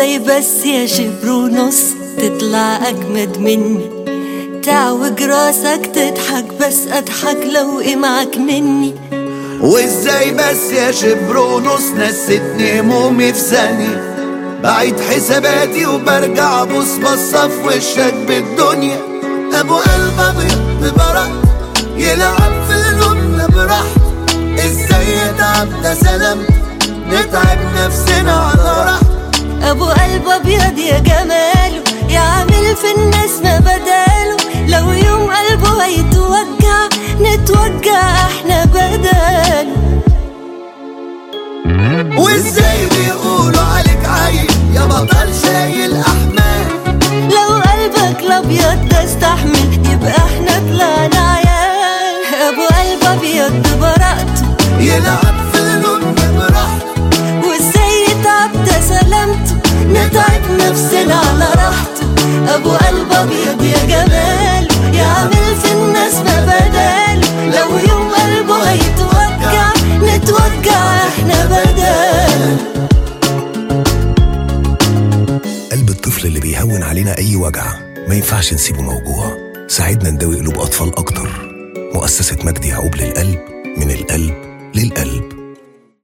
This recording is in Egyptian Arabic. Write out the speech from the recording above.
ازاي بس يا شبر ونص تطلع اجمد مني تعوج راسك تضحك بس اضحك لو معك مني وازاي بس يا شبر ونص نستني همومي في ثانية بعيد حساباتي وبرجع ابص بصة في وشك بالدنيا ابو قلب ابيض ببرق يلعب في قلوبنا براحته ازاي يتعب ده سلام نتعب نفسنا على راحته ابو قلب ابيض يا جماله يعمل في الناس ما بداله لو يوم قلبه هيتوجع نتوجع احنا بداله وازاي بيقولوا عليك عيل يا بطل شايل احمال لو قلبك الابيض ده استحمل يبقى احنا طلعنا عيال ابو قلب ابيض ببراءته يلعب في قلوبنا براحته وازاي يتعب ده سلامته نتعب نفسنا على راحته ابو قلب ابيض يا جماله يعمل في الناس ما بداله لو يوم قلبه هيتوجع نتوجع احنا بداله قلب الطفل اللي بيهون علينا أي وجع ما ينفعش نسيبه موجوع ساعدنا نداوي قلوب أطفال أكتر مؤسسة مجدي يعقوب للقلب من القلب للقلب